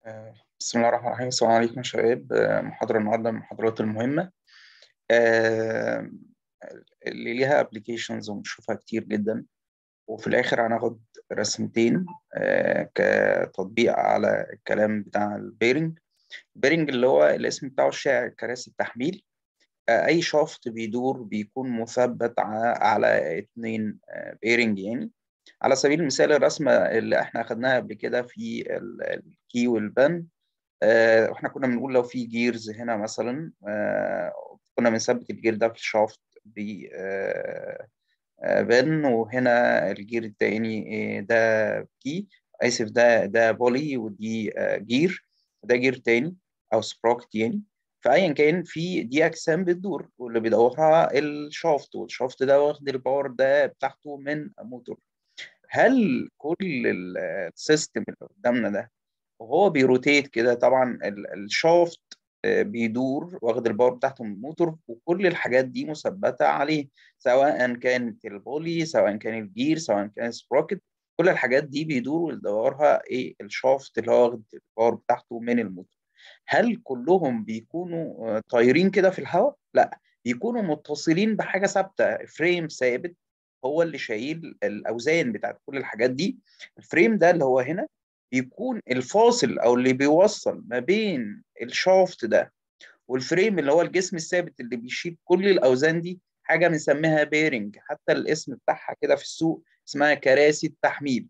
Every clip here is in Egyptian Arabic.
آه، بسم الله الرحمن الرحيم السلام عليكم يا شباب آه، محاضرة النهاردة من المحاضرات المهمة آه، اللي ليها ابلكيشنز وبنشوفها كتير جدا وفي الآخر هناخد رسمتين كتطبيق على الكلام بتاع البيرنج البيرنج اللي هو الاسم بتاعه الشائع كراسي التحميل أي شافت بيدور بيكون مثبت على اتنين بيرنج يعني على سبيل المثال الرسمة اللي احنا أخدناها قبل كده في الكي والبن آه واحنا كنا بنقول لو في جيرز هنا مثلا آه كنا بنثبت الجير ده في الشافت ب آه بن وهنا الجير التاني ده كي اسف ده ده بولي ودي جير ده جير تاني او سبروكت يعني فايا كان في دي اجسام بتدور واللي بيدورها الشافت والشافت ده واخد الباور ده بتاعته من موتور هل كل السيستم اللي قدامنا ده وهو بيروتيت كده طبعا الشافت بيدور واخد الباور بتاعته من الموتور وكل الحاجات دي مثبته عليه سواء كانت البولي سواء كان الجير سواء كان سبروكت كل الحاجات دي بيدور ويدورها ايه الشافت اللي هو واخد الباور بتاعته من الموتور هل كلهم بيكونوا طايرين كده في الهواء؟ لا بيكونوا متصلين بحاجه ثابته فريم ثابت هو اللي شايل الاوزان بتاعت كل الحاجات دي الفريم ده اللي هو هنا بيكون الفاصل او اللي بيوصل ما بين الشافت ده والفريم اللي هو الجسم الثابت اللي بيشيل كل الاوزان دي حاجه بنسميها بيرنج حتى الاسم بتاعها كده في السوق اسمها كراسي التحميل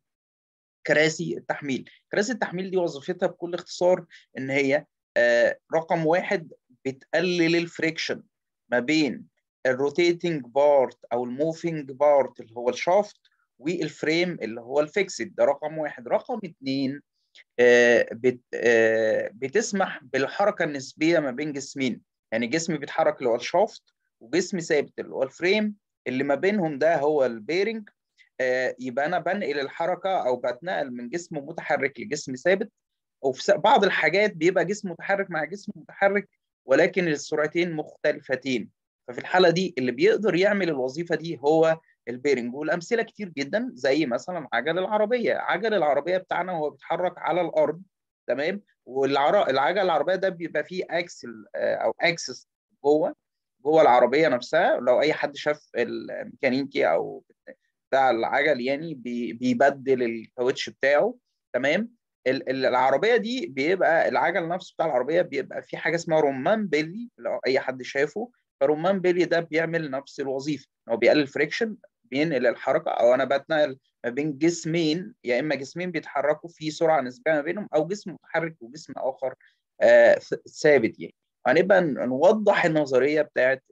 كراسي التحميل كراسي التحميل دي وظيفتها بكل اختصار ان هي آه رقم واحد بتقلل الفريكشن ما بين الروتيتنج بارت او الموفينج بارت اللي هو الشافت والفريم اللي هو الفيكسد ده رقم واحد رقم اثنين آه بت آه بتسمح بالحركه النسبيه ما بين جسمين يعني جسم بيتحرك اللي هو الشافت وجسم ثابت اللي هو الفريم اللي ما بينهم ده هو البيرنج آه يبقى انا بنقل الحركه او بتنقل من جسم متحرك لجسم ثابت وفي بعض الحاجات بيبقى جسم متحرك مع جسم متحرك ولكن السرعتين مختلفتين ففي الحاله دي اللي بيقدر يعمل الوظيفه دي هو البيرنج والامثله كتير جدا زي مثلا عجل العربيه عجل العربيه بتاعنا هو بيتحرك على الارض تمام والعجل العربيه ده بيبقى فيه اكسل او اكسس جوه جوه العربيه نفسها لو اي حد شاف الميكانيكي او بتاع العجل يعني بيبدل الكاوتش بتاعه تمام العربيه دي بيبقى العجل نفسه بتاع العربيه بيبقى فيه حاجه اسمها رمان بيلي لو اي حد شافه فرمان بيلي ده بيعمل نفس الوظيفه هو بيقلل فريكشن بينقل الحركه او انا بتنقل ما بين جسمين يا اما جسمين بيتحركوا في سرعه نسبيه ما بينهم او جسم متحرك وجسم اخر آه ثابت يعني هنبقى نوضح النظريه بتاعت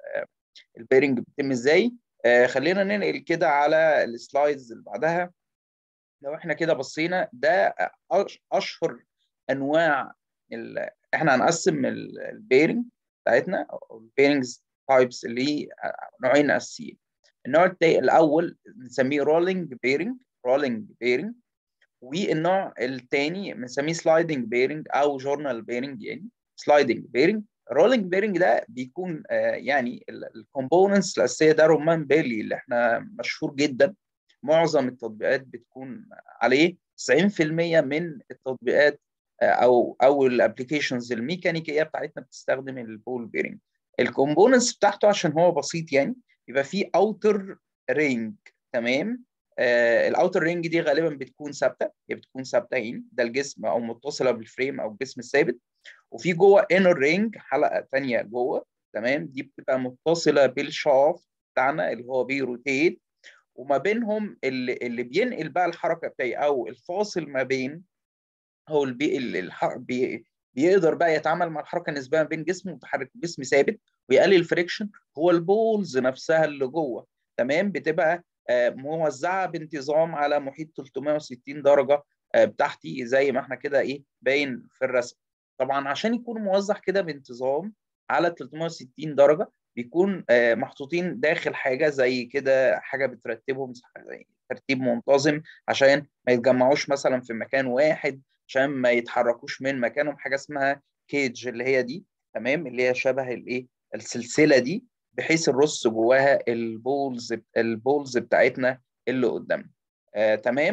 البيرنج بتتم ازاي آه خلينا ننقل كده على السلايدز اللي بعدها لو احنا كده بصينا ده اشهر انواع احنا هنقسم البيرنج بتاعتنا او البيرنجز تايبس اللي نوعين اساسيين النوع الاول بنسميه رولينج بيرنج رولينج بيرنج والنوع الثاني بنسميه سلايدنج بيرنج او جورنال بيرنج يعني سلايدنج بيرنج رولينج بيرنج ده بيكون آه يعني الكومبوننتس الاساسيه ده رمان بيلي اللي احنا مشهور جدا معظم التطبيقات بتكون عليه 90% من التطبيقات او او الابلكيشنز الميكانيكيه بتاعتنا بتستخدم البول بيرنج الكومبوننتس بتاعته عشان هو بسيط يعني يبقى فيه اوتر رينج تمام آه الاوتر رينج دي غالبا بتكون ثابته هي بتكون ثابته يعني ده الجسم او متصله بالفريم او الجسم الثابت وفي جوه انر رينج حلقه ثانيه جوه تمام دي بتبقى متصله بالشافت بتاعنا اللي هو بيروتيت وما بينهم اللي, اللي بينقل بقى الحركه بتاعي او الفاصل ما بين هو البي الح... بي... بيقدر بقى يتعامل مع الحركه النسبيه ما بين جسم متحرك وجسم ثابت ويقلل الفريكشن هو البولز نفسها اللي جوه تمام بتبقى آه موزعه بانتظام على محيط 360 درجه آه بتاعتي زي ما احنا كده ايه باين في الرسم طبعا عشان يكون موزع كده بانتظام على 360 درجه بيكون آه محطوطين داخل حاجه زي كده حاجه بترتبهم زي ترتيب منتظم عشان ما يتجمعوش مثلا في مكان واحد عشان ما يتحركوش من مكانهم حاجه اسمها كيج اللي هي دي تمام اللي هي شبه الايه السلسله دي بحيث الرص جواها البولز البولز بتاعتنا اللي قدامنا آه، تمام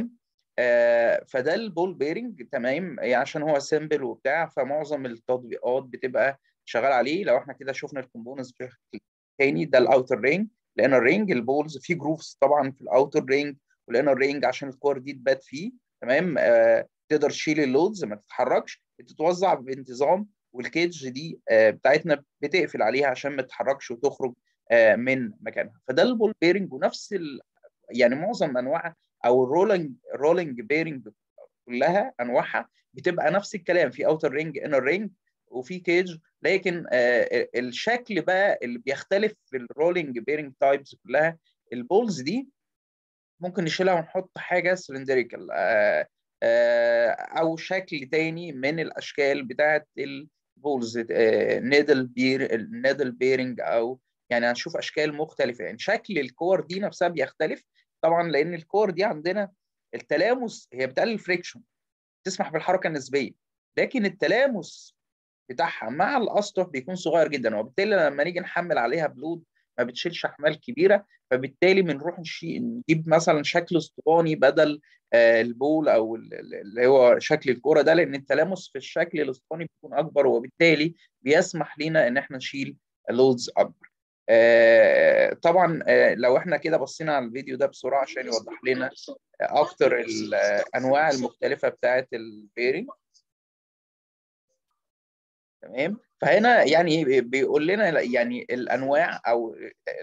آه فده البول بيرنج تمام يعني عشان هو سيمبل وبتاع فمعظم التطبيقات بتبقى شغال عليه لو احنا كده شفنا الكومبوننتس بشكل تاني ده الاوتر رينج لان الرينج البولز فيه جروفز طبعا في الاوتر رينج ولان الرينج عشان الكور دي تبات فيه تمام آه تقدر تشيل اللودز ما تتحركش بتتوزع بانتظام والكيج دي آه بتاعتنا بتقفل عليها عشان ما تتحركش وتخرج آه من مكانها فده البول بيرنج ونفس ال... يعني معظم انواع او الرولينج رولينج بيرنج كلها انواعها بتبقى نفس الكلام في اوتر رينج انر رينج وفي كيج لكن آه الشكل بقى اللي بيختلف في الرولينج بيرنج تايبس كلها البولز دي ممكن نشيلها ونحط حاجه سلندريكال آه آه او شكل تاني من الاشكال بتاعه البولز نيدل بير النيدل بيرنج او يعني هنشوف اشكال مختلفه يعني شكل الكور دي نفسها بيختلف طبعا لان الكور دي عندنا التلامس هي بتقلل فريكشن تسمح بالحركه النسبيه لكن التلامس بتاعها مع الاسطح بيكون صغير جدا وبالتالي لما نيجي نحمل عليها بلود ما بتشيلش احمال كبيره فبالتالي بنروح نجيب مثلا شكل اسطواني بدل البول او اللي هو شكل الكوره ده لان التلامس في الشكل الاسطواني بيكون اكبر وبالتالي بيسمح لنا ان احنا نشيل لودز اكبر. طبعا لو احنا كده بصينا على الفيديو ده بسرعه عشان يوضح لنا اكتر الانواع المختلفه بتاعه البيرنج تمام فهنا يعني بيقول لنا يعني الانواع او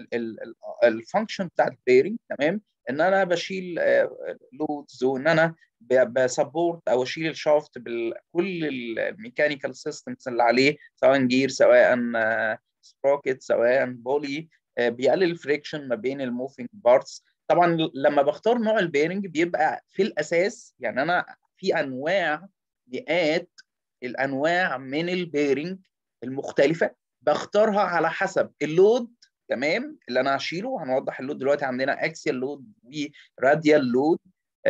الفانكشن بتاع البيرنج تمام ان انا بشيل لودز وان انا بسبورت او اشيل الشافت بكل الميكانيكال سيستمز اللي عليه سواء جير سواء سبروكت سواء بولي بيقلل الفريكشن ما بين الموفينج بارتس طبعا لما بختار نوع البيرنج بيبقى في الاساس يعني انا في انواع مئات الانواع من البيرنج المختلفه بختارها على حسب اللود تمام اللي انا هشيله هنوضح اللود دلوقتي عندنا اكسيال لود وراديال لود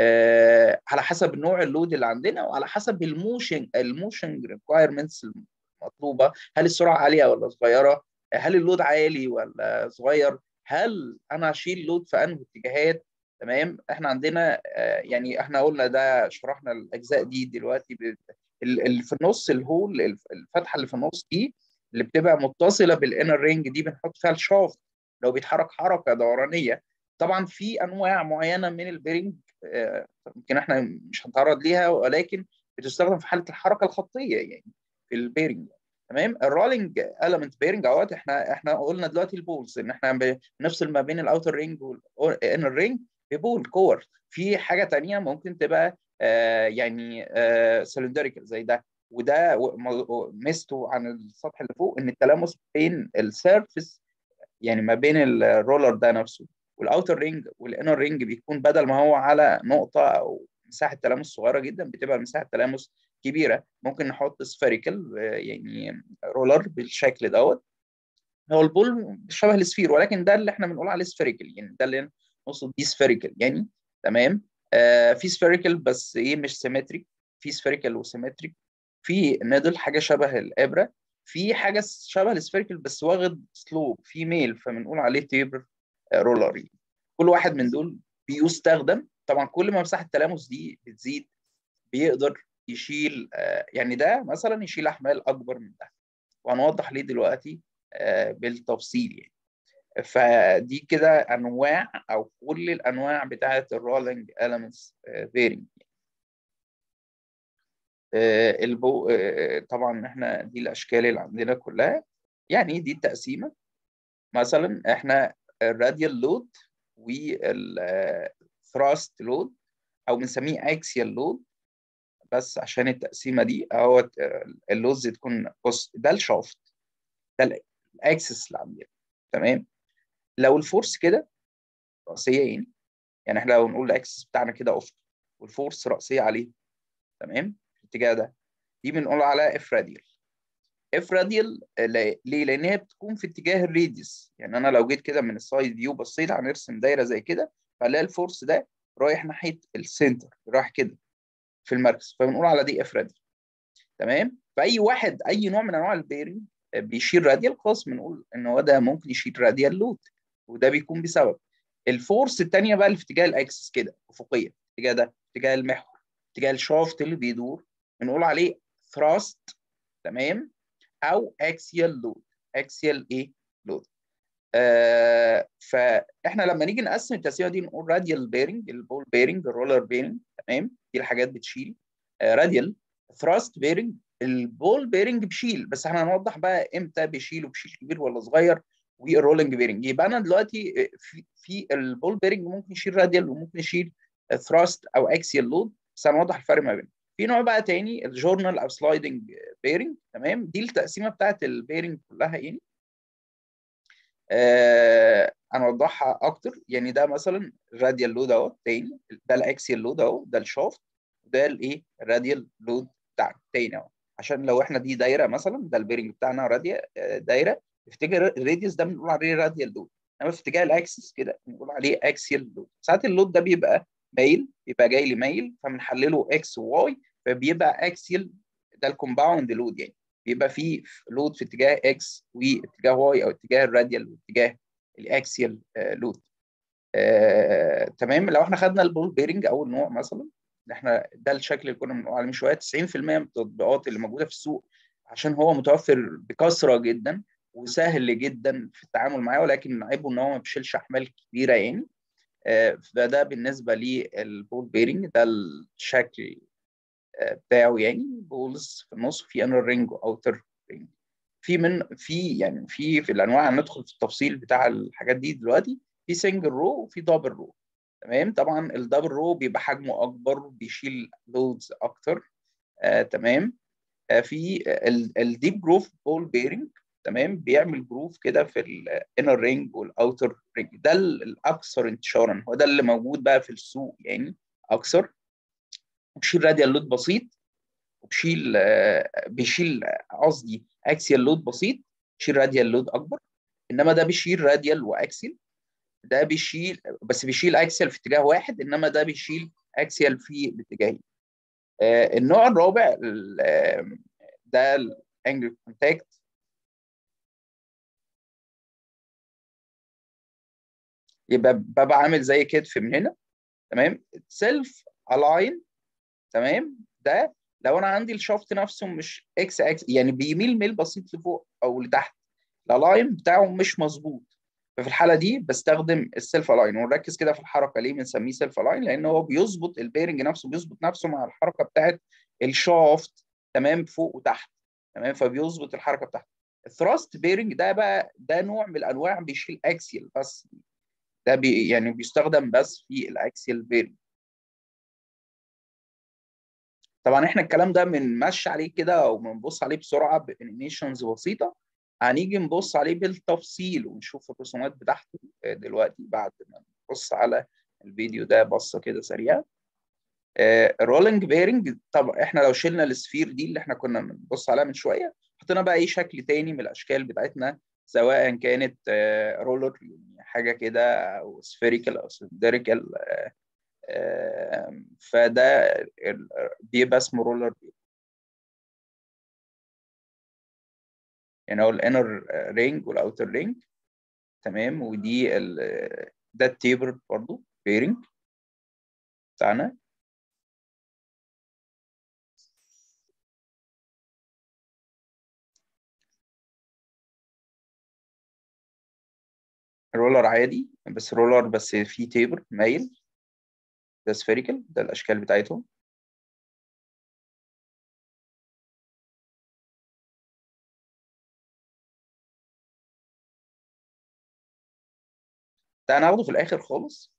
آه على حسب نوع اللود اللي عندنا وعلى حسب الموشن الموشن ريكوايرمنتس المطلوبه هل السرعه عاليه ولا صغيره هل اللود عالي ولا صغير هل انا هشيل لود في انهي اتجاهات تمام احنا عندنا آه يعني احنا قلنا ده شرحنا الاجزاء دي دلوقتي اللي في النص الهول الفتحه اللي في النص دي اللي بتبقى متصله بالانر رينج دي بنحط فيها الشافت لو بيتحرك حركه دورانيه طبعا في انواع معينه من البيرنج يمكن آه احنا مش هنتعرض ليها ولكن بتستخدم في حاله الحركه الخطيه يعني في البيرنج تمام الرولينج المنت بيرنج اهوت احنا احنا قلنا دلوقتي البولز ان احنا بنفصل ما بين الاوتر رينج والانر رينج ببول كور في حاجه ثانيه ممكن تبقى آه يعني آه سلندريكال زي ده وده ميزته عن السطح اللي فوق ان التلامس بين السيرفس يعني ما بين الرولر ده نفسه والاوتر رينج والانر رينج بيكون بدل ما هو على نقطه او مساحه تلامس صغيره جدا بتبقى مساحه تلامس كبيره ممكن نحط سفيريكال يعني رولر بالشكل دوت هو البول شبه السفير ولكن ده اللي احنا بنقول عليه سفيريكال يعني ده اللي نقصد بيه سفيريكال يعني تمام آه في سفيريكال بس ايه مش سيمتريك في سفيريكال وسيمتريك في نيدل حاجه شبه الابره في حاجه شبه السفيريكال بس واخد سلوب في ميل فبنقول عليه تيبر رولر كل واحد من دول بيستخدم طبعا كل ما مساحه التلامس دي بتزيد بيقدر يشيل آه يعني ده مثلا يشيل احمال اكبر من ده وهنوضح ليه دلوقتي آه بالتفصيل يعني فدي كده انواع او كل الانواع بتاعه الرولينج elements بيرنج البو طبعا احنا دي الاشكال اللي عندنا كلها يعني دي التقسيمه مثلا احنا الراديال لود والثراست لود او بنسميه اكسيال لود بس عشان التقسيمه دي اهو اللوز تكون بص ده الشافت ده الاكسس اللي عندنا تمام لو الفورس كده راسيه يعني يعني احنا لو نقول الاكسس بتاعنا كده افق والفورس راسيه عليه تمام في الاتجاه ده دي بنقول عليها اف راديال اف راديال ليه؟ لان هي بتكون في اتجاه الراديوس يعني انا لو جيت كده من السايد فيو بصيت هنرسم دايره زي كده فهنلاقي الفورس ده رايح ناحيه السنتر رايح كده في المركز فبنقول على دي اف راديال تمام فاي واحد اي نوع من انواع البيرنج بيشيل راديال خلاص بنقول ان هو ده ممكن يشيل راديال لود وده بيكون بسبب الفورس الثانيه بقى اللي في اتجاه الاكسس كده افقيه الاتجاه ده اتجاه المحور اتجاه الشافت اللي بيدور بنقول عليه ثراست تمام او اكسيال لود اكسيال ايه لود آه فاحنا لما نيجي نقسم التقسيمه دي نقول راديال بيرنج البول بيرنج الرولر بيرنج تمام دي الحاجات بتشيل آه راديال ثراست بيرنج البول بيرنج بيشيل بس احنا هنوضح بقى امتى بيشيل وبيشيل كبير ولا صغير والرولنج بيرنج يبقى انا دلوقتي في, في البول بيرنج ممكن يشيل راديال وممكن يشيل ثراست او اكسيال لود بس هنوضح الفرق ما بينهم في نوع بقى تاني الجورنال او سلايدنج بيرنج تمام دي التقسيمه بتاعت البيرنج كلها يعني آه هنوضحها اكتر يعني ده مثلا الراديال لود اهو تاني ده الاكسيال لود اهو ده الشافت ده الايه الراديال لود بتاعنا تاني اهو عشان لو احنا دي دايره مثلا ده البيرنج بتاعنا راديا دايره افتكر الراديوس ده بنقول عليه راديال لود انما في اتجاه الاكسس كده بنقول عليه اكسيال لود ساعات اللود ده بيبقى مايل بيبقى جاي لي مايل فبنحلله اكس وواي فبيبقى اكسيال ده الكومباوند لود يعني بيبقى فيه لود في اتجاه اكس واتجاه واي او اتجاه الراديال واتجاه الاكسيال لود آه، تمام لو احنا خدنا البول بيرنج اول نوع مثلا احنا ده الشكل اللي كنا بنقول عليه من شويه 90% من التطبيقات اللي موجوده في السوق عشان هو متوفر بكثره جدا وسهل جدا في التعامل معاه ولكن عيبه ان هو ما بيشيلش احمال كبيره يعني آه، فده بالنسبه للبول بيرنج ده الشكل بتاعه يعني بولز في النص في انر رينج واوتر رينج في من في يعني في في الانواع هندخل في التفصيل بتاع الحاجات دي دلوقتي في سنجل رو وفي دبل رو تمام طبعا الدبل رو بيبقى حجمه اكبر بيشيل لودز اكتر آه تمام آه في الديب جروف بول بيرنج تمام بيعمل جروف كده في الانر رينج والاوتر رينج ده الاكثر انتشارا هو ده اللي موجود بقى في السوق يعني اكثر بيشيل راديال لود بسيط وبيشيل آه بيشيل قصدي اكسيال لود بسيط بيشيل راديال لود اكبر انما ده بيشيل راديال واكسيال ده بيشيل بس بيشيل اكسيال في اتجاه واحد انما ده بيشيل اكسيال في الاتجاهين آه النوع الرابع ده الانجل كونتاكت يبقى ببقى عامل زي كتف من هنا تمام سيلف الاين تمام ده لو انا عندي الشافت نفسه مش اكس اكس يعني بيميل ميل بسيط لفوق او لتحت الالاين بتاعه مش مظبوط ففي الحاله دي بستخدم السيلف الاين ونركز كده في الحركه ليه بنسميه سيلف الاين لان هو بيظبط البيرنج نفسه بيظبط نفسه مع الحركه بتاعت الشافت تمام فوق وتحت تمام فبيظبط الحركه بتاعته الثراست بيرنج ده بقى ده نوع من الانواع بيشيل اكسيال بس ده بي يعني بيستخدم بس في الاكسيال بيرنج طبعا احنا الكلام ده بنمشي عليه كده او بنبص عليه بسرعه بانيميشنز بسيطه هنيجي نبص عليه بالتفصيل ونشوف الرسومات بتاعته دلوقتي بعد ما نبص على الفيديو ده بصه كده سريعه الرولينج بيرنج طب احنا لو شلنا السفير دي اللي احنا كنا بنبص عليها من شويه حطينا بقى اي شكل تاني من الاشكال بتاعتنا سواء كانت رولر يعني حاجه كده او سفيريكال او سلندريكال فده بيبقى اسمه رولر يعني هو الانر رينج والاوتر رينج تمام ودي ال ده التيبر برضو بيرنج بتاعنا رولر عادي بس رولر بس فيه تيبر مايل ده سفيريكال ده الاشكال بتاعتهم ده هناخده في الاخر خالص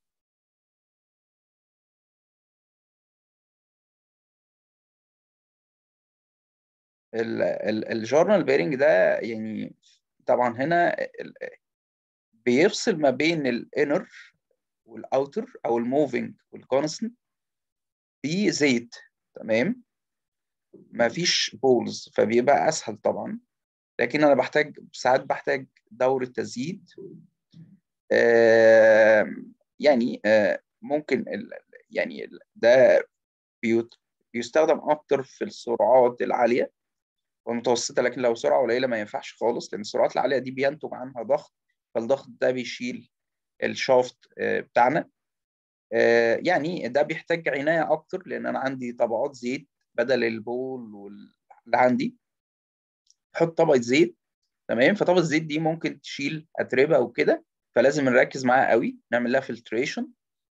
الجورنال بيرنج ده يعني طبعا هنا بيفصل ما بين الانر والاوتر او الموفينج والكونستنت بزيت تمام ما فيش بولز فبيبقى اسهل طبعا لكن انا بحتاج ساعات بحتاج دورة تزييد آه يعني آه ممكن يعني ده بيستخدم اكتر في السرعات العاليه والمتوسطه لكن لو سرعه قليله ما ينفعش خالص لان السرعات العاليه دي بينتج عنها ضغط فالضغط ده بيشيل الشافت بتاعنا آه، يعني ده بيحتاج عنايه اكتر لان انا عندي طبقات زيت بدل البول اللي عندي احط طبقه زيت تمام فطبقه الزيت دي ممكن تشيل اتربه او كده فلازم نركز معاها قوي نعمل لها فلتريشن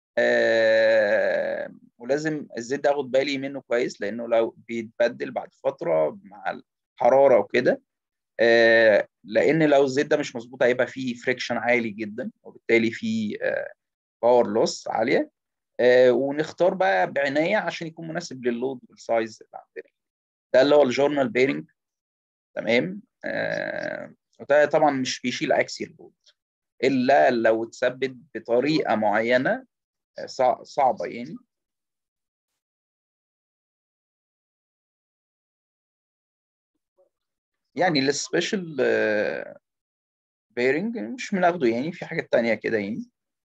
آه ولازم الزيت ده اخد بالي منه كويس لانه لو بيتبدل بعد فتره مع الحراره وكده آه لان لو الزيت ده مش مظبوط هيبقى فيه فريكشن عالي جدا وبالتالي فيه آه باور لوس عاليه آه ونختار بقى بعنايه عشان يكون مناسب لللود والسايز اللي عندنا ده اللي هو الجورنال بيرنج تمام آه وده طبعا مش بيشيل اكسيال لود الا لو اتثبت بطريقه معينه صعبه يعني يعني السبيشال بيرنج مش بناخده يعني في حاجات تانية كده يعني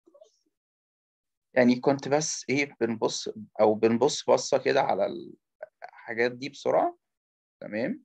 يعني كنت بس ايه بنبص او بنبص بصة كده على الحاجات دي بسرعة تمام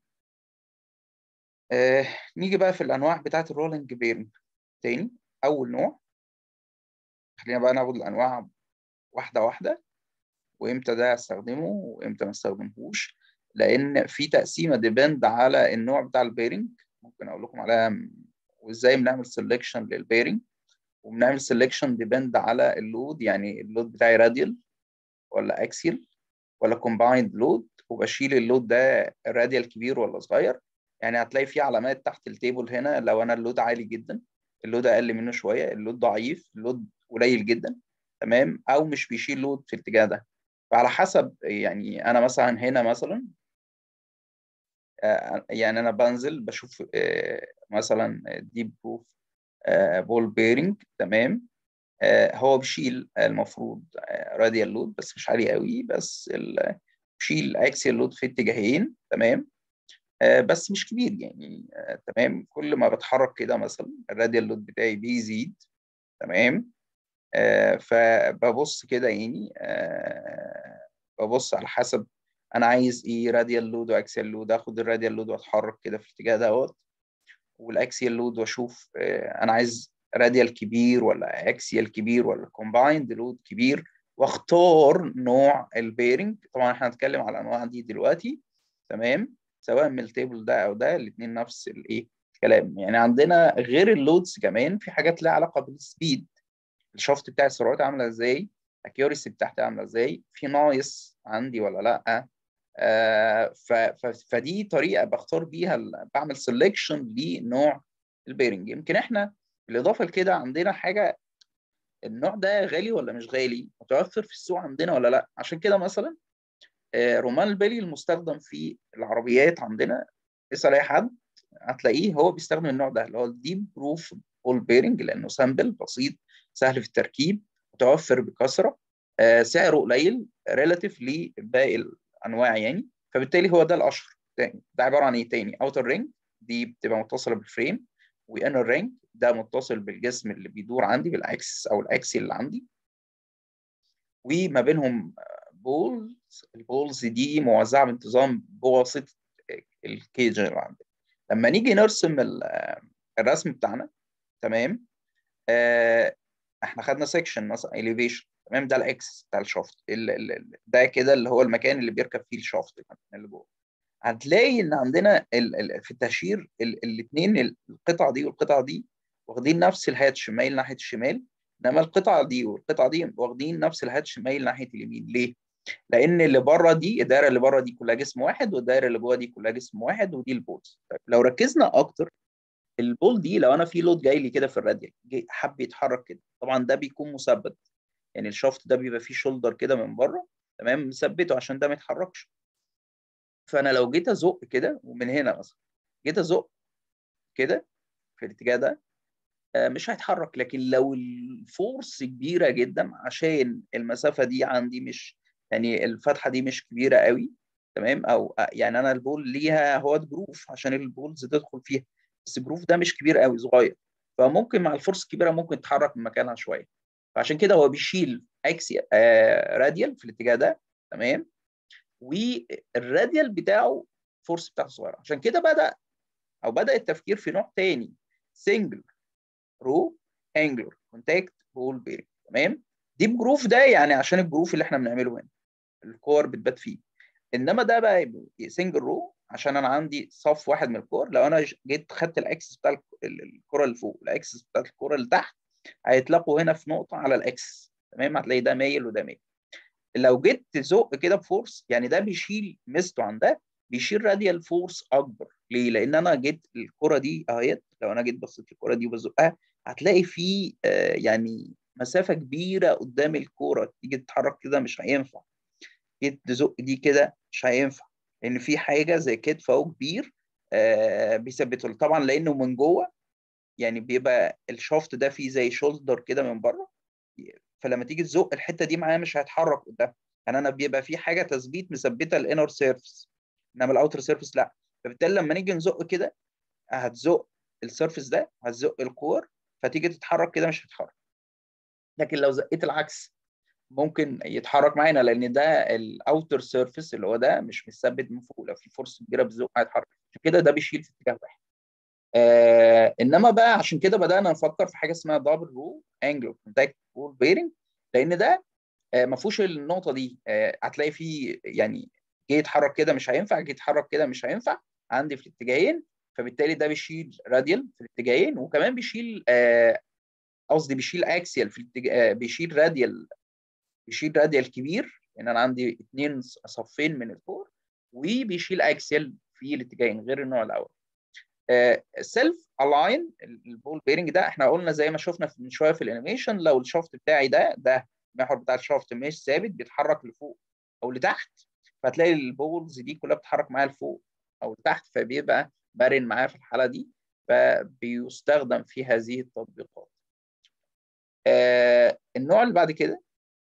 آه نيجي بقى في الانواع بتاعت الرولينج بيرنج تاني اول نوع خلينا بقى ناخد الانواع واحده واحده وامتى ده استخدمه وامتى ما استخدمهوش لان في تقسيمه ديبند على النوع بتاع البيرنج ممكن اقول لكم عليها وازاي بنعمل سelection للبيرنج وبنعمل سelection ديبند على اللود يعني اللود بتاعي راديال ولا اكسيال ولا كومبايند لود وبشيل اللود ده راديال كبير ولا صغير يعني هتلاقي في علامات تحت التيبل هنا لو انا اللود عالي جدا اللود اقل منه شويه اللود ضعيف اللود قليل جدا تمام او مش بيشيل لود في الاتجاه ده فعلى حسب يعني انا مثلا هنا مثلا يعني انا بنزل بشوف مثلا ديب بروف بول بيرنج تمام هو بيشيل المفروض راديال لود بس مش عالي قوي بس بيشيل اكسيال لود في اتجاهين تمام بس مش كبير يعني تمام كل ما بتحرك كده مثلا الراديال لود بتاعي بيزيد تمام فببص كده يعني ببص على حسب انا عايز ايه راديال لود واكسيال لود اخد الراديال لود واتحرك كده في الاتجاه دوت والاكسيال لود واشوف انا عايز راديال كبير ولا اكسيال كبير ولا كومبايند لود كبير واختار نوع البيرنج طبعا احنا هنتكلم على الانواع دي دلوقتي تمام سواء من التيبل ده او ده الاثنين نفس الايه الكلام يعني عندنا غير اللودز كمان في حاجات لها علاقه بالسبيد الشفط بتاع السرعات عامله ازاي الاكيورسي بتاعتها عامله ازاي في ناقص عندي ولا لا آه فدي طريقه بختار بيها بعمل سelection لنوع البيرنج يمكن احنا بالاضافه لكده عندنا حاجه النوع ده غالي ولا مش غالي متوفر في السوق عندنا ولا لا عشان كده مثلا آه رومان البالي المستخدم في العربيات عندنا اسال اي حد هتلاقيه هو بيستخدم النوع ده اللي هو الديب بروف بول بيرنج لانه سامبل بسيط سهل في التركيب متوفر بكثره آه سعره قليل ريلاتيف لباقي الانواع يعني فبالتالي هو ده الاشهر تاني ده عباره عن ايه تاني اوتر رينج دي بتبقى متصله بالفريم وانر رينج ده متصل بالجسم اللي بيدور عندي بالاكسس او الاكسي اللي عندي وما بينهم بولز البولز دي موزعه بانتظام بواسطه الكيج اللي عندي لما نيجي نرسم الرسم بتاعنا تمام آه احنا خدنا سيكشن مثلا اليفيشن تمام ده الاكس بتاع الشافت ده كده اللي هو المكان اللي بيركب فيه الشافت اللي جوه هتلاقي ان عندنا في التهشير الاثنين القطعه دي والقطعه دي واخدين نفس الهاتش مايل ناحيه الشمال انما القطعه دي والقطعه دي واخدين نفس الهاتش مايل ناحيه اليمين ليه؟ لان اللي بره دي الدايره اللي بره دي كلها جسم واحد والدايره اللي جوه دي كلها جسم واحد ودي البولز طيب لو ركزنا اكتر البول دي لو انا في لود جاي لي كده في الراديال حب يتحرك كده طبعا ده بيكون مثبت يعني الشافت ده بيبقى فيه شولدر كده من بره تمام مثبته عشان ده ما يتحركش فانا لو جيت ازق كده ومن هنا مثلا جيت ازق كده في الاتجاه ده مش هيتحرك لكن لو الفورس كبيره جدا عشان المسافه دي عندي مش يعني الفتحه دي مش كبيره قوي تمام او يعني انا البول ليها هو جروف عشان البولز تدخل فيها بس الجروف ده مش كبير قوي صغير فممكن مع الفورس الكبيره ممكن تتحرك من مكانها شويه فعشان كده هو بيشيل اكسي آه راديال في الاتجاه ده تمام والراديال بتاعه فورس بتاعته صغيره عشان كده بدا او بدا التفكير في نوع تاني سنجل رو انجلر كونتاكت بول بيرنج تمام ديب جروف ده يعني عشان الجروف اللي احنا بنعمله هنا الكور بتبات فيه انما ده بقى سنجل رو عشان انا عندي صف واحد من الكور لو انا جيت خدت الاكسس بتاع الكره اللي فوق الاكسس بتاعت الكره اللي تحت هيتلاقوا هنا في نقطه على الاكسس تمام هتلاقي ده مايل وده مايل لو جيت تزق كده بفورس يعني ده بيشيل ميزته عن ده بيشيل راديال فورس اكبر ليه؟ لان انا جيت الكره دي اهيت لو انا جيت بصيت الكره دي وبزقها هتلاقي في آه يعني مسافه كبيره قدام الكوره تيجي تتحرك كده مش هينفع جيت تزق دي كده مش هينفع لان في حاجه زي كتف اهو كبير آه بيثبته طبعا لانه من جوه يعني بيبقى الشافت ده فيه زي شولدر كده من بره فلما تيجي تزق الحته دي معايا مش هيتحرك قدام يعني انا بيبقى في حاجه تثبيت مثبته الانر سيرفيس انما الاوتر سيرفيس لا فبالتالي لما نيجي نزق كده هتزق السيرفيس ده هتزق الكور فتيجي تتحرك كده مش هتتحرك لكن لو زقيت العكس ممكن يتحرك معانا لان ده الاوتر سيرفيس اللي هو ده مش مثبت من فوق لو في فرصه كبيره بتزق هيتحرك عشان كده ده بيشيل في اتجاه واحد آه انما بقى عشان كده بدانا نفكر في حاجه اسمها دبل رو انجل كونتاكت بول بيرنج لان ده آه ما فيهوش النقطه دي آه هتلاقي فيه يعني جه يتحرك كده مش هينفع جه يتحرك كده مش هينفع عندي في الاتجاهين فبالتالي ده بيشيل راديال في الاتجاهين وكمان بيشيل قصدي آه بيشيل اكسيال في الاتجاه بيشيل راديال بيشيل راديال كبير لان يعني انا عندي اثنين صفين من الكور وبيشيل اكسيال في الاتجاهين غير النوع الاول سيلف الاين البول بيرنج ده احنا قلنا زي ما شفنا من شويه في الانيميشن لو الشافت بتاعي ده ده المحور بتاع الشافت مش ثابت بيتحرك لفوق او لتحت فتلاقي البولز دي كلها بتتحرك معايا لفوق او لتحت فبيبقى مرن معايا في الحاله دي فبيستخدم في هذه التطبيقات. آه النوع اللي بعد كده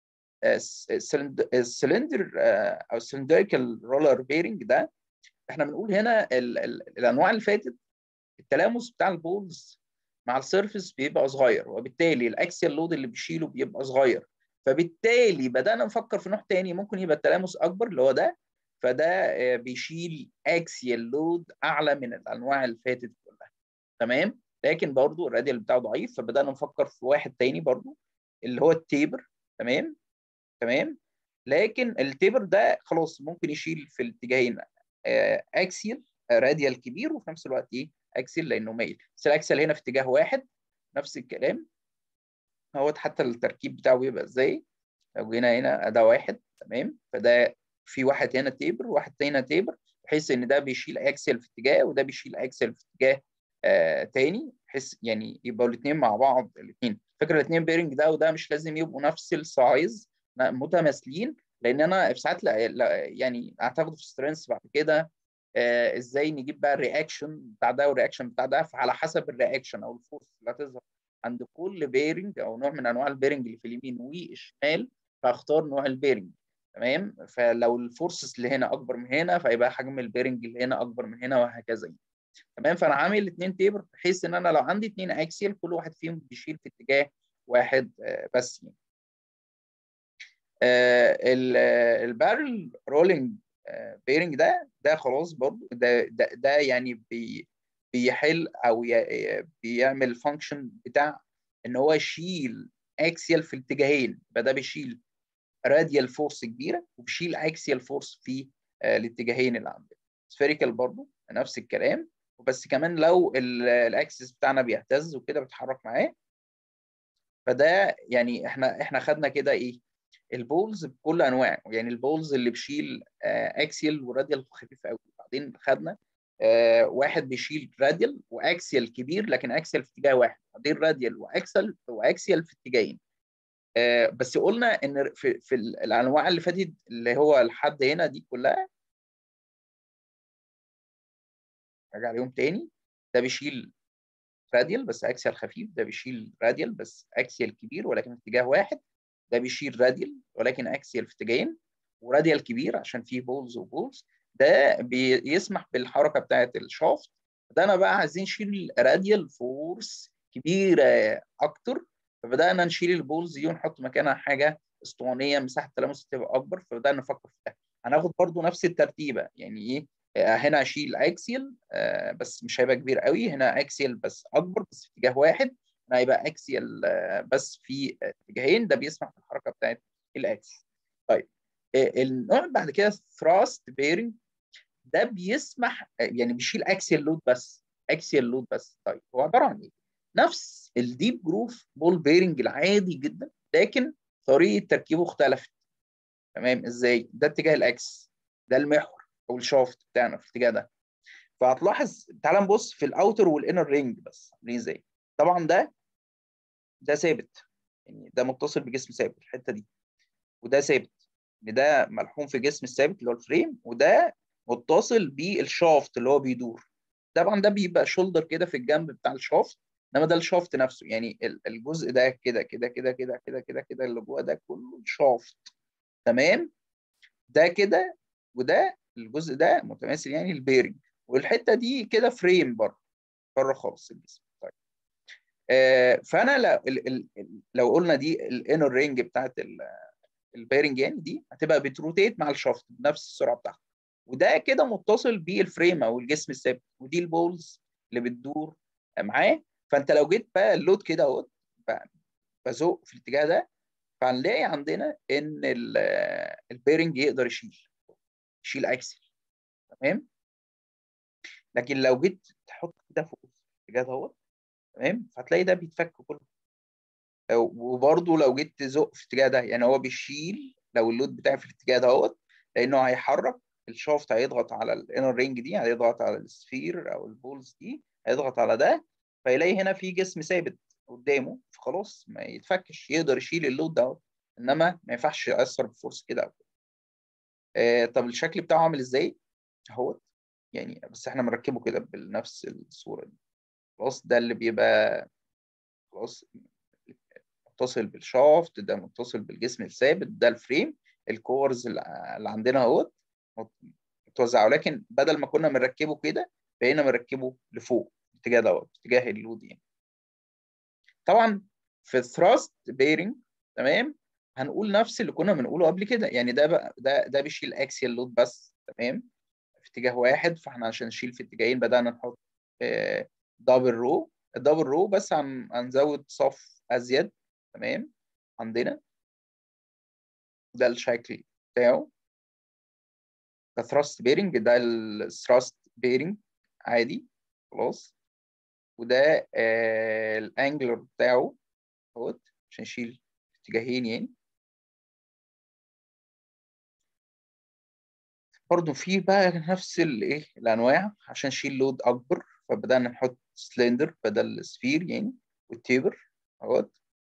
السلندر آه او السلندريكال رولر بيرنج ده احنا بنقول هنا ال ال الانواع اللي فاتت التلامس بتاع البولز مع السيرفيس بيبقى صغير وبالتالي الاكسيال لود اللي بيشيله بيبقى صغير فبالتالي بدانا نفكر في نوع تاني ممكن يبقى التلامس اكبر اللي هو ده فده بيشيل اكسيال لود اعلى من الانواع اللي فاتت كلها تمام لكن برضو الراديال بتاعه ضعيف فبدانا نفكر في واحد تاني برضو اللي هو التيبر تمام تمام لكن التيبر ده خلاص ممكن يشيل في الاتجاهين اكسيال راديال كبير وفي نفس الوقت ايه اكسل لانه مايل بس الاكسل هنا في اتجاه واحد نفس الكلام اهوت حتى التركيب بتاعه بيبقى ازاي لو جينا هنا ده واحد تمام فده في واحد هنا تيبر وواحد هنا تيبر بحيث ان ده بيشيل اكسل في اتجاه وده بيشيل اكسل في اتجاه آه تاني بحيث يعني يبقوا الاثنين مع بعض الاثنين فكره الاثنين بيرنج ده وده مش لازم يبقوا نفس السايز متماثلين لان انا في ساعات يعني هتاخده في سترينث بعد كده آه ازاي نجيب بقى الرياكشن بتاع ده والرياكشن بتاع ده على حسب الرياكشن او الفورس اللي هتظهر عند كل بيرنج او نوع من انواع البيرنج اللي في اليمين والشمال فاختار نوع البيرنج تمام فلو الفورسز اللي هنا اكبر من هنا فيبقى حجم البيرنج اللي هنا اكبر من هنا وهكذا تمام فانا عامل اثنين تيبر بحيث ان انا لو عندي اثنين اكسيال كل واحد فيهم بيشيل في اتجاه واحد آه بس يعني آه البارل رولينج بيرنج ده ده خلاص برضه ده, ده ده يعني بي بيحل او بيعمل فانكشن بتاع ان هو يشيل اكسيال في الاتجاهين فده بيشيل راديال فورس كبيره وبيشيل اكسيال فورس في الاتجاهين اللي عندنا سفيريكال برضه نفس الكلام وبس كمان لو الاكسس بتاعنا بيهتز وكده بيتحرك معاه فده يعني احنا احنا خدنا كده ايه البولز بكل انواعه يعني البولز اللي بيشيل اكسيال وراديال خفيف قوي بعدين خدنا آه واحد بيشيل راديال واكسيال كبير لكن اكسيال في اتجاه واحد بعدين راديال واكسل واكسيال في اتجاهين آه بس قلنا ان في, في الانواع اللي فاتت اللي هو لحد هنا دي كلها راجع عليهم تاني ده بيشيل راديال بس اكسيال خفيف ده بيشيل راديال بس اكسيال كبير ولكن في اتجاه واحد ده بيشيل راديال ولكن اكسيال في اتجاهين وراديال كبير عشان فيه بولز وبولز ده بيسمح بالحركه بتاعه الشافت ده انا بقى عايزين نشيل راديال فورس كبيره اكتر فبدانا نشيل البولز دي ونحط مكانها حاجه اسطوانيه مساحه التلامس تبقى اكبر فبدانا نفكر في ده هناخد برضو نفس الترتيبه يعني ايه هنا اشيل اكسيال بس مش هيبقى كبير قوي هنا اكسيال بس اكبر بس في اتجاه واحد انا هيبقى اكسيال بس في اتجاهين ده بيسمح في الحركه بتاعت الاكس طيب النوع بعد كده ثراست بيرنج ده بيسمح يعني بيشيل اكسيال لود بس اكسيال لود بس طيب هو عباره عن ايه؟ نفس الديب جروف بول بيرنج العادي جدا لكن طريقه تركيبه اختلفت تمام ازاي؟ ده اتجاه الاكس ده المحور او الشافت بتاعنا في الاتجاه ده فهتلاحظ تعال نبص في الاوتر والانر رينج بس عاملين ازاي؟ طبعا ده ده ثابت يعني ده متصل بجسم ثابت الحته دي وده ثابت ان ده ملحوم في جسم الثابت اللي هو الفريم وده متصل بالشافت اللي هو بيدور طبعا ده بيبقى شولدر كده في الجنب بتاع الشافت انما ده الشافت نفسه يعني الجزء ده كده كده كده كده كده كده كده اللي جوه ده كله الشافت تمام ده كده وده الجزء ده متماثل يعني البيرنج والحته دي كده فريم بره بره خالص الجسم طيب آه فانا لو, لو قلنا دي الانر رينج بتاعت البيرنج يعني دي هتبقى بتروتيت مع الشافت بنفس السرعه بتاعته وده كده متصل بالفريم او الجسم الثابت ودي البولز اللي بتدور معاه فانت لو جيت بقى اللود كده اهوت بزق في الاتجاه ده فهنلاقي عندنا ان البيرنج يقدر يشيل يشيل اكسل تمام لكن لو جيت تحط كده فوق الاتجاه دوت تمام فهتلاقي ده بيتفك كله وبرده لو جيت تزق في الاتجاه ده يعني هو بيشيل لو اللود بتاعي في الاتجاه دوت لانه هيحرك الشافت هيضغط على الانر رينج دي هيضغط على السفير او البولز دي هيضغط على ده فيلاقي هنا في جسم ثابت قدامه فخلاص ما يتفكش يقدر يشيل اللود دوت انما ما ينفعش ياثر بفورس كده او كده آه طب الشكل بتاعه عامل ازاي اهوت يعني بس احنا مركبه كده بنفس الصوره دي خلاص ده اللي بيبقى خلاص متصل بالشافت ده متصل بالجسم الثابت ده الفريم الكورز اللي عندنا اهوت متوزعه لكن بدل ما كنا بنركبه كده بقينا بنركبه لفوق الاتجاه دوت اتجاه اللود يعني طبعا في الثراست بيرنج تمام هنقول نفس اللي كنا بنقوله قبل كده يعني ده بقى ده ده بيشيل اكسيال لود بس تمام في اتجاه واحد فاحنا عشان نشيل في اتجاهين بدانا نحط دبل رو الدبل رو بس هنزود صف ازيد تمام عندنا ده الشكل بتاعه كثراست بيرنج ده الثراست بيرنج عادي خلاص وده آه الانجلر بتاعه اهوت عشان نشيل اتجاهين يعني برضه في بقى نفس الايه الانواع عشان نشيل لود اكبر فبدانا نحط سلندر بدل سفير يعني والتيبر اهوت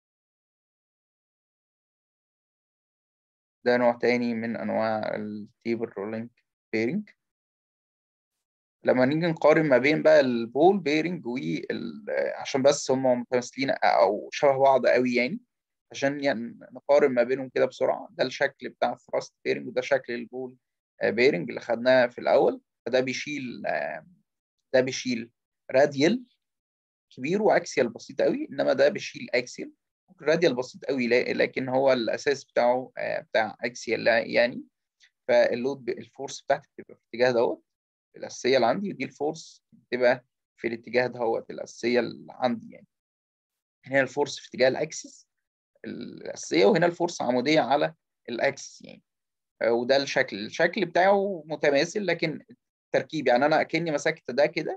ده نوع تاني من انواع التيبر رولينج بيرنج لما نيجي نقارن ما بين بقى البول بيرنج وال عشان بس هم متماثلين او شبه بعض قوي يعني عشان يعني نقارن ما بينهم كده بسرعه ده الشكل بتاع الثراست بيرنج وده شكل البول بيرنج اللي خدناه في الاول فده بيشيل ده بيشيل راديال كبير واكسيال بسيط قوي انما ده بيشيل اكسيال ممكن راديال بسيط قوي لكن هو الاساس بتاعه بتاع اكسيال يعني فاللود الفورس بتاعتي بتبقى في الاتجاه دوت الاساسيه اللي عندي ودي الفورس بتبقى في الاتجاه دوت الاساسيه اللي عندي يعني هنا الفورس في اتجاه الاكسس الاساسيه وهنا الفورس عموديه على الاكسس يعني وده الشكل الشكل بتاعه متماثل لكن تركيب يعني انا اكني مسكت ده كده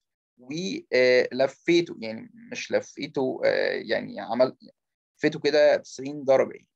ولفيته يعني مش لفيته يعني عمل لفيته كده 90 درجه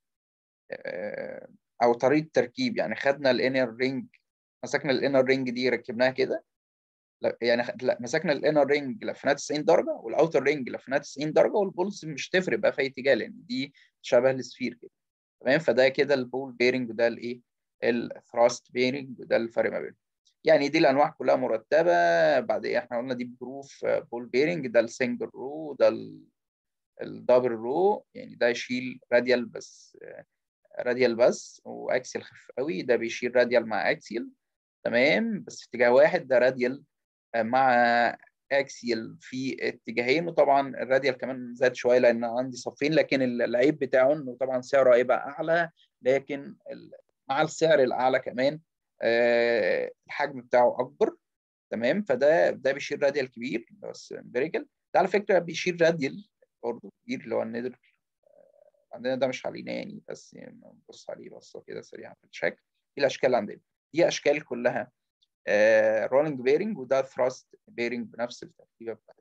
او طريقه تركيب يعني خدنا الانر رينج مسكنا الانر رينج دي ركبناها كده يعني لا مسكنا الانر رينج لفيناها 90 درجه والاوتر رينج لفيناها 90 درجه والبولز مش تفرق بقى في اي اتجاه لان دي شبه السفير كده تمام فده كده البول بيرنج وده الايه الثراست بيرنج وده الفرق ما بينهم يعني دي الانواع كلها مرتبه بعد ايه احنا قلنا دي بروف بول بيرنج ده السنجل رو ده الدبل رو يعني ده يشيل راديال بس راديال بس واكسيال خفيف قوي ده بيشيل راديال مع اكسيال تمام بس في اتجاه واحد ده راديال مع اكسيال في اتجاهين وطبعا الراديال كمان زاد شويه لان عندي صفين لكن العيب بتاعه انه طبعا سعره هيبقى اعلى لكن مع السعر الاعلى كمان الحجم بتاعه اكبر تمام فده ده بيشيل راديال كبير بس امبيريكال ده على فكره بيشيل راديال برضه كبير اللي هو النيدر عندنا ده مش علينا يعني بس يعني نبص عليه بصه كده سريعه في الشكل دي الاشكال اللي عندنا دي اشكال كلها رولينج بيرنج وده ثراست بيرنج بنفس التركيبه بتاعته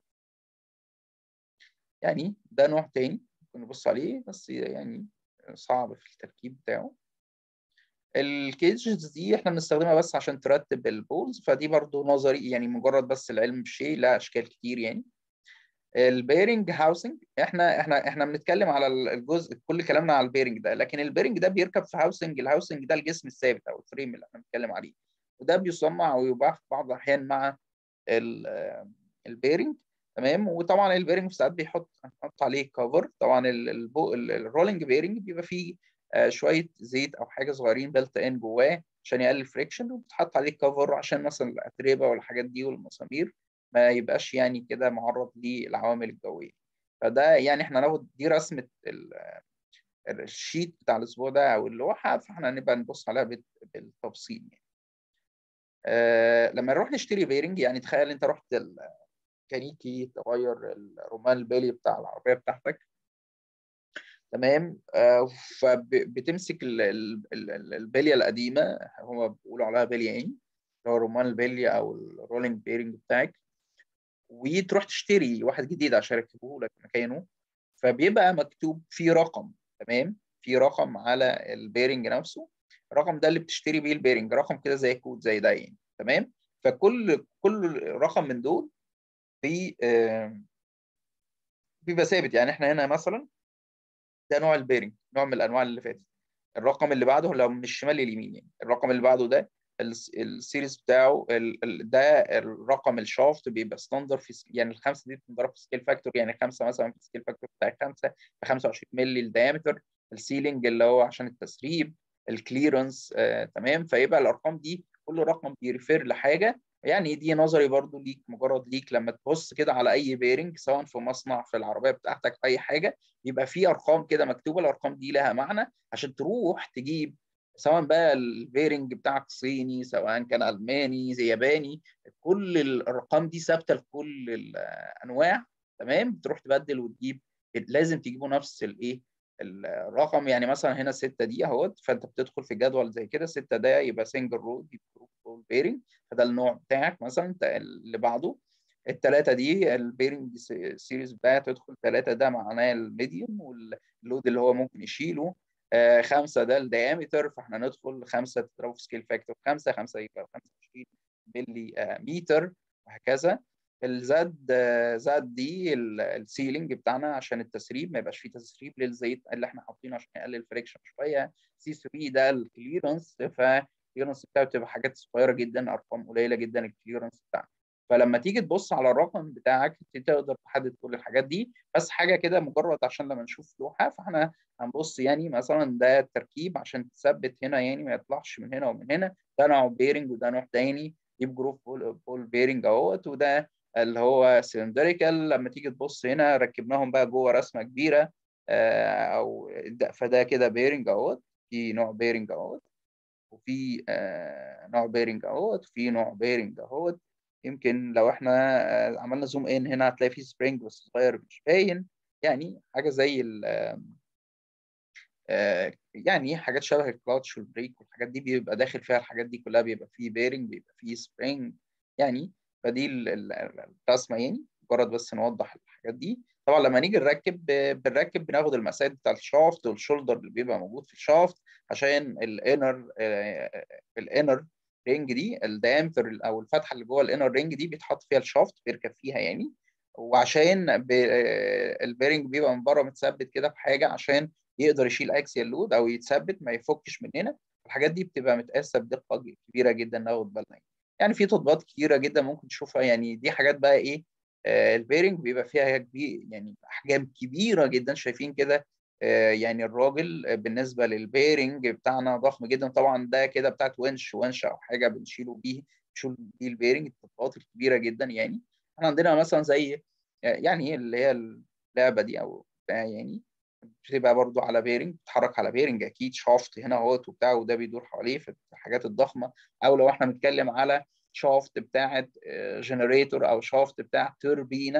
يعني ده نوع تاني ممكن نبص عليه بس يعني صعب في التركيب بتاعه الكيجز دي احنا بنستخدمها بس عشان ترتب البولز فدي برضو نظري يعني مجرد بس العلم بالشيء لا اشكال كتير يعني البيرنج هاوسنج احنا احنا احنا بنتكلم على الجزء كل كلامنا على البيرنج ده لكن البيرنج ده بيركب في هاوسنج الهاوسنج ده الجسم الثابت او الفريم اللي احنا بنتكلم عليه وده بيصنع ويباع في بعض الاحيان مع البيرنج تمام وطبعا البيرنج في ساعات بيحط نحط عليه كفر طبعا الرولينج بيرنج بيبقى فيه شويه زيت او حاجه صغيرين بلت ان جواه عشان يقلل فريكشن وبتحط عليه كفر عشان مثلا الاتربه والحاجات دي والمسامير ما يبقاش يعني كده معرض للعوامل الجويه فده يعني احنا ناخد دي رسمه الشيت بتاع الاسبوع ده او اللوحه فاحنا نبقى نبص عليها بالتفصيل يعني. آه لما نروح نشتري بيرنج يعني تخيل انت رحت الميكانيكي تغير الرمان البالي بتاع العربيه بتاعتك تمام آه فبتمسك البليه القديمه هم بيقولوا عليها بليه يعني اللي هو الرمان البليه او الرولينج بيرنج بتاعك وتروح تشتري واحد جديد عشان يركبه لك مكانه فبيبقى مكتوب فيه رقم تمام في رقم على البيرنج نفسه الرقم ده اللي بتشتري بيه البيرنج رقم كده زي كود زي ده يعني تمام فكل كل رقم من دول في آه بيبقى ثابت يعني احنا هنا مثلا ده نوع البيرنج نوع من الانواع اللي فاتت الرقم اللي بعده لو من الشمال لليمين يعني الرقم اللي بعده ده السيريز بتاعه ده الرقم الشافت بيبقى ستاندر في يعني الخمسه دي بتنضرب في سكيل فاكتور يعني خمسه مثلا في السكيل فاكتور بتاع خمسه ب 25 مللي الدايمتر السيلينج اللي هو عشان التسريب الكليرنس آه، تمام فيبقى الارقام دي كل رقم بيريفير لحاجه يعني دي نظري برضو ليك مجرد ليك لما تبص كده على اي بيرنج سواء في مصنع في العربيه بتاعتك في اي حاجه يبقى في ارقام كده مكتوبه الارقام دي لها معنى عشان تروح تجيب سواء بقى البيرنج بتاعك صيني سواء كان الماني زي ياباني كل الارقام دي ثابته لكل الانواع تمام تروح تبدل وتجيب لازم تجيبوا نفس الايه الرقم يعني مثلا هنا 6 دي اهوت فانت بتدخل في جدول زي كده 6 ده يبقى سنجل رود جروب بيرنج فده النوع بتاعك مثلا اللي بعده الثلاثه دي البيرنج سيريز بتاعها تدخل ثلاثه ده معناه الميديوم واللود اللي هو ممكن يشيله آه خمسه ده الديامتر فاحنا ندخل خمسه تضربه في سكيل فاكتور خمسه خمسه يبقى 25 ملي آه متر وهكذا الزاد زاد دي السيلينج بتاعنا عشان التسريب ما يبقاش فيه تسريب للزيت اللي احنا حاطينه عشان يقلل الفريكشن شويه سي 3 ده الكليرنس فالكليرنس بتاعه بتبقى حاجات صغيره جدا ارقام قليله جدا الكليرنس بتاعنا فلما تيجي تبص على الرقم بتاعك تقدر تحدد كل الحاجات دي بس حاجه كده مجرد عشان لما نشوف لوحه فاحنا هنبص يعني مثلا ده التركيب عشان تثبت هنا يعني ما يطلعش من هنا ومن هنا ده نوع بيرنج وده نوع تاني يجيب جروب بول, بول بيرنج اهوت وده اللي هو سلندريكال لما تيجي تبص هنا ركبناهم بقى جوه رسمه كبيره او فده كده بيرنج اهوت في نوع بيرنج اهوت وفي نوع بيرنج اهوت وفي نوع بيرنج اهوت يمكن لو احنا عملنا زوم ان هنا هتلاقي فيه سبرينج بس صغير مش باين يعني حاجه زي ال يعني حاجات شبه الكلاتش والبريك والحاجات دي بيبقى داخل فيها الحاجات دي كلها بيبقى فيه بيرنج بيبقى فيه سبرينج يعني فدي الرسمه يعني مجرد بس نوضح الحاجات دي طبعا لما نيجي نركب بنركب بناخد المسافات بتاع الشافت والشولدر اللي بيبقى موجود في الشافت عشان الانر الانر رينج دي الدايمتر او الفتحه اللي جوه الانر رينج دي بيتحط فيها الشافت بيركب فيها يعني وعشان البيرنج بيبقى من بره متثبت كده بحاجه عشان يقدر يشيل اكسيال لود او يتثبت ما يفكش من هنا الحاجات دي بتبقى متقاسه بدقه كبيره جدا ناخد بالنا يعني في تطبيقات كتيره جدا ممكن تشوفها يعني دي حاجات بقى ايه آه البيرنج بيبقى فيها كبير يعني احجام كبيره جدا شايفين كده آه يعني الراجل بالنسبه للبيرنج بتاعنا ضخم جدا طبعا ده كده بتاعت ونش ونش او حاجه بنشيله بيه نشيل بيه البيرنج التطبيقات الكبيره جدا يعني احنا عندنا مثلا زي يعني اللي هي اللعبه دي او يعني بتبقى برضو على بيرنج بتتحرك على بيرنج اكيد شافت هنا اهوت وبتاع وده بيدور حواليه في الحاجات الضخمه او لو احنا بنتكلم على شافت بتاعه جنريتور او شافت بتاع توربينه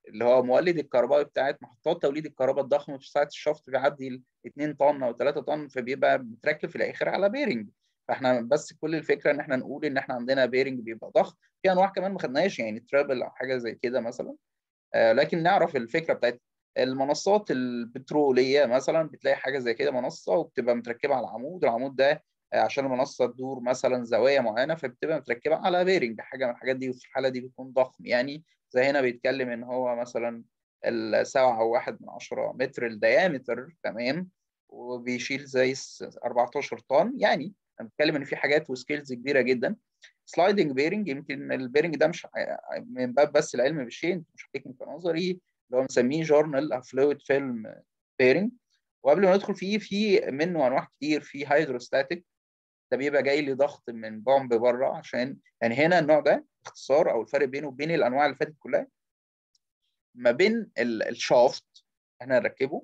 اللي هو مولد الكهربائي بتاعت محطات توليد الكهرباء الضخم في ساعه الشفط بيعدي 2 طن او 3 طن فبيبقى بتركب في الاخر على بيرنج فاحنا بس كل الفكره ان احنا نقول ان احنا عندنا بيرنج بيبقى ضخم في انواع كمان ما خدناهاش يعني ترابل او حاجه زي كده مثلا آه لكن نعرف الفكره بتاعت المنصات البتروليه مثلا بتلاقي حاجه زي كده منصه وبتبقى متركبه على عمود العمود ده عشان المنصه تدور مثلا زوايا معينه فبتبقى متركبه على بيرنج حاجه من الحاجات دي وفي الحاله دي بيكون ضخم يعني زي هنا بيتكلم ان هو مثلا السبعة واحد من عشرة متر الديامتر تمام وبيشيل زي 14 طن يعني انا بتكلم ان في حاجات وسكيلز كبيره جدا سلايدنج بيرنج يمكن البيرنج ده مش من باب بس العلم بالشيء مش تكنيكال نظري اللي هو مسميه جورنال فلويد فيلم بيرنج وقبل ما ندخل فيه في منه انواع كتير في هيدروستاتيك ده بيبقى جاي لي ضغط من بومب بره عشان يعني هنا النوع ده باختصار او الفرق بينه وبين الانواع اللي فاتت كلها ما بين الشافت احنا نركبه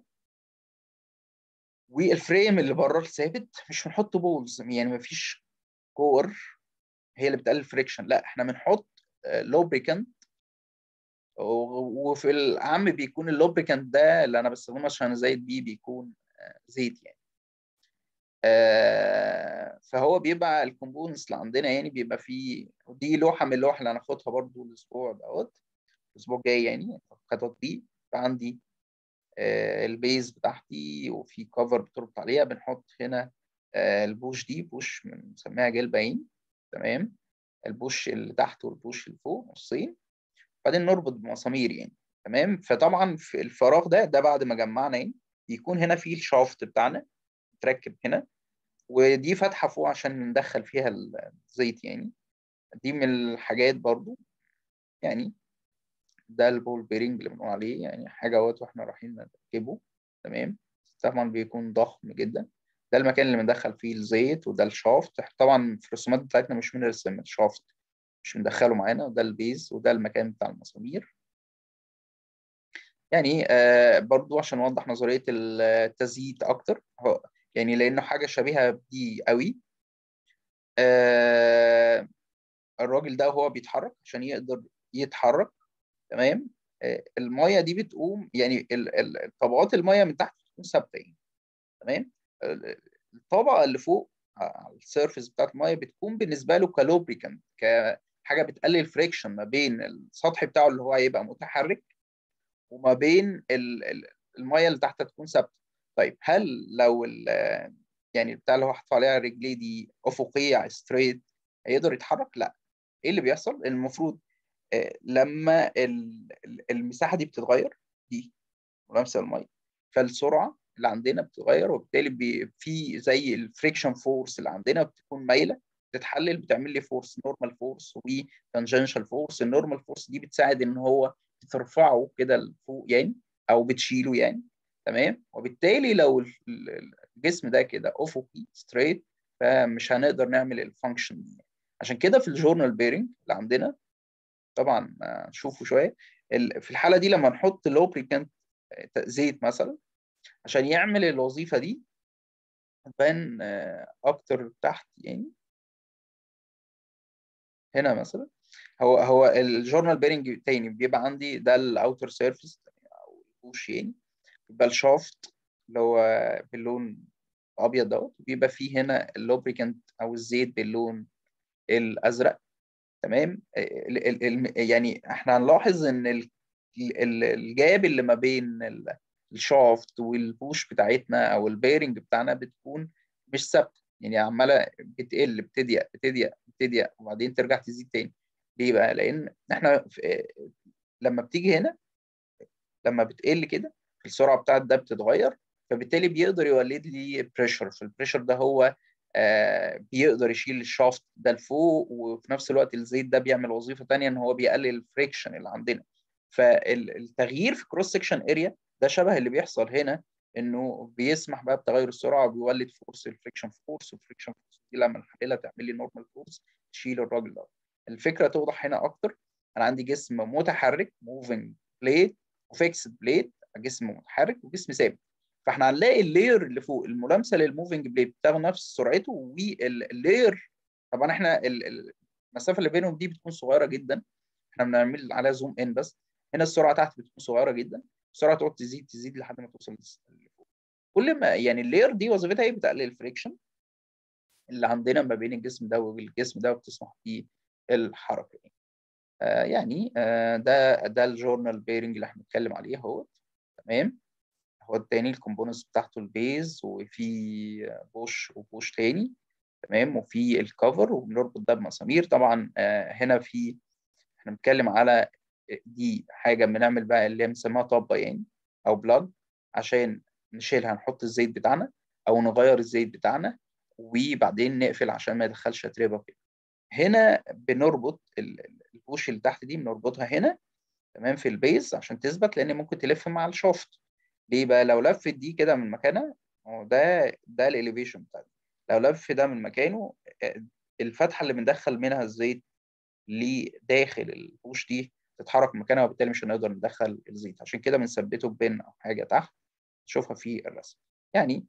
والفريم اللي بره الثابت مش بنحط بولز يعني ما فيش كور هي اللي بتقلل فريكشن لا احنا بنحط لوبريكانت وفي العام بيكون اللوبريكانت ده اللي انا بستخدمه عشان ازيد بيه بيكون زيت يعني فهو بيبقى الكومبوننتس اللي عندنا يعني بيبقى فيه ودي لوحه من اللوح اللي هناخدها برضو الاسبوع دوت الاسبوع الجاي يعني خطوات دي فعندي البيز بتاعتي وفي كفر بتربط عليها بنحط هنا البوش دي بوش بنسميها جيل باين تمام البوش اللي تحت والبوش اللي فوق نصين بعدين نربط بمسامير يعني تمام فطبعا في الفراغ ده ده بعد ما جمعنا يعني بيكون هنا في الشافت بتاعنا متركب هنا ودي فتحه فوق عشان ندخل فيها الزيت يعني دي من الحاجات برضو يعني ده البول بيرنج اللي بنقول عليه يعني حاجه اهوت واحنا رايحين نركبه تمام طبعا بيكون ضخم جدا ده المكان اللي بندخل فيه الزيت وده الشافت طبعا في الرسومات بتاعتنا مش بنرسم الشافت مش بندخله معانا وده البيز وده المكان بتاع المسامير يعني آه برضو عشان نوضح نظريه التزييت اكتر يعني لانه حاجه شبيهه بدي قوي آه الراجل ده وهو بيتحرك عشان يقدر يتحرك تمام آه الميه دي بتقوم يعني طبقات الميه من تحت بتكون ثابته يعني تمام الطبقه اللي فوق على السيرفيس بتاعت الميه بتكون بالنسبه له كلوبريكانت كحاجه بتقلل الفريكشن ما بين السطح بتاعه اللي هو هيبقى متحرك وما بين الميه اللي تحت تكون ثابته طيب هل لو يعني البتاع اللي هو حاطط عليها رجليه دي افقيه ستريت هيقدر يتحرك؟ لا ايه اللي بيحصل؟ المفروض لما المساحه دي بتتغير دي ملامسه الميه فالسرعه اللي عندنا بتتغير وبالتالي في زي الفريكشن فورس اللي عندنا بتكون مايله بتتحلل بتعمل لي فورس نورمال فورس وتانجنشال فورس النورمال فورس دي بتساعد ان هو ترفعه كده لفوق يعني او بتشيله يعني تمام وبالتالي لو الجسم ده كده افقي ستريت فمش هنقدر نعمل الفانكشن دي عشان كده في الجورنال بيرنج اللي عندنا طبعا نشوفه شويه في الحاله دي لما نحط لوبريكانت زيت مثلا عشان يعمل الوظيفه دي تبان اكتر تحت يعني هنا مثلا هو هو الجورنال بيرنج تاني بيبقى عندي ده الاوتر سيرفيس او البوش يعني يبقى الشافت اللي هو باللون الابيض دوت بيبقى فيه هنا اللوبريكانت او الزيت باللون الازرق تمام يعني احنا هنلاحظ ان الجاب اللي ما بين الشافت والبوش بتاعتنا او البيرنج بتاعنا بتكون مش ثابته يعني عماله بتقل بتضيق بتضيق بتضيق وبعدين ترجع تزيد تاني ليه بقى؟ لان احنا لما بتيجي هنا لما بتقل كده السرعه بتاعت ده بتتغير فبالتالي بيقدر يولد لي بريشر فالبريشر ده هو آه بيقدر يشيل الشافت ده لفوق وفي نفس الوقت الزيت ده بيعمل وظيفه ثانيه ان هو بيقلل الفريكشن اللي عندنا فالتغيير في كروس سكشن اريا ده شبه اللي بيحصل هنا انه بيسمح بقى بتغير السرعه وبيولد فورس الفريكشن فورس والفريكشن فورس دي لما نحللها تعمل لي نورمال فورس تشيل الراجل ده الفكره توضح هنا اكتر انا عندي جسم متحرك موفينج بليت وفيكسد بليت جسم متحرك وجسم ثابت فاحنا هنلاقي اللاير اللي فوق الملامسه للموفينج بليت بتاخد نفس سرعته واللاير طبعا احنا المسافه اللي بينهم دي بتكون صغيره جدا احنا بنعمل عليها زوم ان بس هنا السرعه تحت بتكون صغيره جدا السرعه تقعد تزيد تزيد لحد ما توصل لفوق كل ما يعني اللاير دي وظيفتها ايه بتقلل الفريكشن اللي عندنا ما بين الجسم ده والجسم ده وبتسمح فيه الحركه يعني. آه يعني آه ده ده الجورنال بيرنج اللي احنا بنتكلم عليه اهوت تمام هو التاني الكومبوننتس بتاعته البيز وفي بوش وبوش تاني تمام وفي الكفر وبنربط ده بمسامير طبعا آه هنا في احنا بنتكلم على دي حاجه بنعمل بقى اللي بنسميها طبه يعني او بلاج عشان نشيلها نحط الزيت بتاعنا او نغير الزيت بتاعنا وبعدين نقفل عشان ما يدخلش اتربه كده هنا بنربط البوش اللي تحت دي بنربطها هنا تمام في البيز عشان تثبت لان ممكن تلف مع الشافت ليه بقى لو لفت دي كده من مكانها هو ده ده الاليفيشن بتاعتي لو لف ده من مكانه الفتحه اللي بندخل منها الزيت لداخل البوش دي تتحرك مكانها وبالتالي مش هنقدر ندخل الزيت عشان كده بنثبته ببن او حاجه تحت تشوفها في الرسم يعني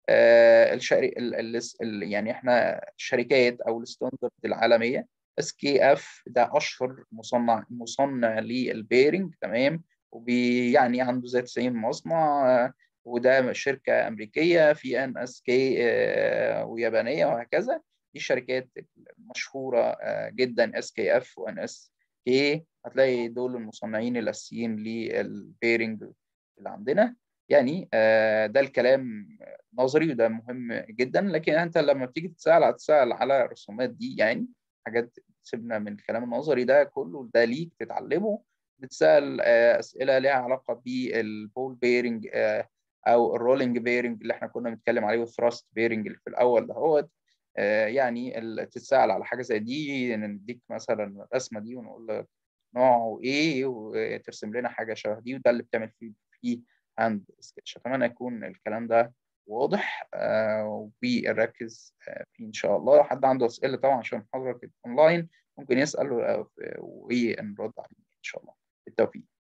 آه الشري... ال... ال... ال... يعني احنا الشركات او الستاندرد العالميه اس كي اف ده اشهر مصنع مصنع للبيرنج تمام وبي يعني عنده زي 90 مصنع آه وده شركه امريكيه في ان اس كي آه ويابانيه وهكذا دي الشركات المشهوره آه جدا اس كي اف وان اس كي هتلاقي دول المصنعين الاساسيين للبيرنج اللي عندنا يعني ده الكلام نظري وده مهم جدا لكن انت لما بتيجي تسال هتسال على الرسومات دي يعني حاجات سيبنا من الكلام النظري ده كله ده ليك تتعلمه بتسال اسئله ليها علاقه بالبول بيرنج او الرولينج بيرنج اللي احنا كنا بنتكلم عليه والثراست بيرنج اللي في الاول دهوت يعني تتسال على حاجه زي دي نديك مثلا الرسمه دي ونقول لك نوعه ايه وترسم لنا حاجه شبه دي وده اللي بتعمل فيه فيه هاند سكتش اتمنى يكون الكلام ده واضح آه ونركز آه فيه ان شاء الله لو حد عنده اسئله طبعا عشان المحاضره اونلاين ممكن يسال ونرد عليه ان شاء الله بالتوفيق